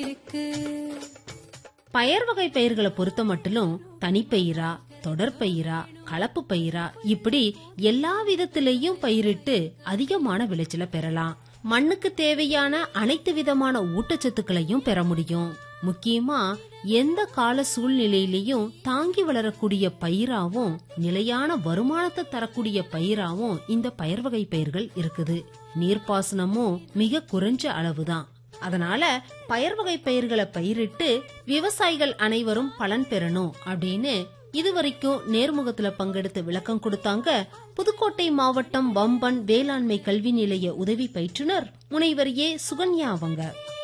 இருக்கு பயர் வகை பயிர்களை பொறுத்த மட்டிலும் தனிப்பயிரா தொடர்பயிரா கலப்பு பயிரா இப்படி எல்லா விதத்திலையும் பயிரிட்டு அதிகமான விளைச்சலை பெறலாம் மண்ணுக்கு தேவையான அனைத்து விதமான ஊட்டச்சத்துக்களையும் பெற முடியும் முக்கியமா எந்த கால சூழ்நிலையிலையும் தாங்கி வளரக்கூடிய பயிராவும் நிலையான வருமானத்தை தரக்கூடிய பயிராவும் இந்த பயிர் வகை பயிர்கள் இருக்குது நீர்ப்பாசனமும் மிக குறைஞ்ச அளவுதான் அதனால பயர் வகை பயிர்களை பயிரிட்டு விவசாயிகள் அனைவரும் பலன் பெறணும் அப்படின்னு இதுவரைக்கும் நேர்முகத்துல பங்கெடுத்து விளக்கம் கொடுத்தாங்க புதுக்கோட்டை மாவட்டம் வம்பன் வேளாண்மை கல்வி நிலைய உதவி பயிற்றுனர் முனைவர் ஏ சுகன்யா அவங்க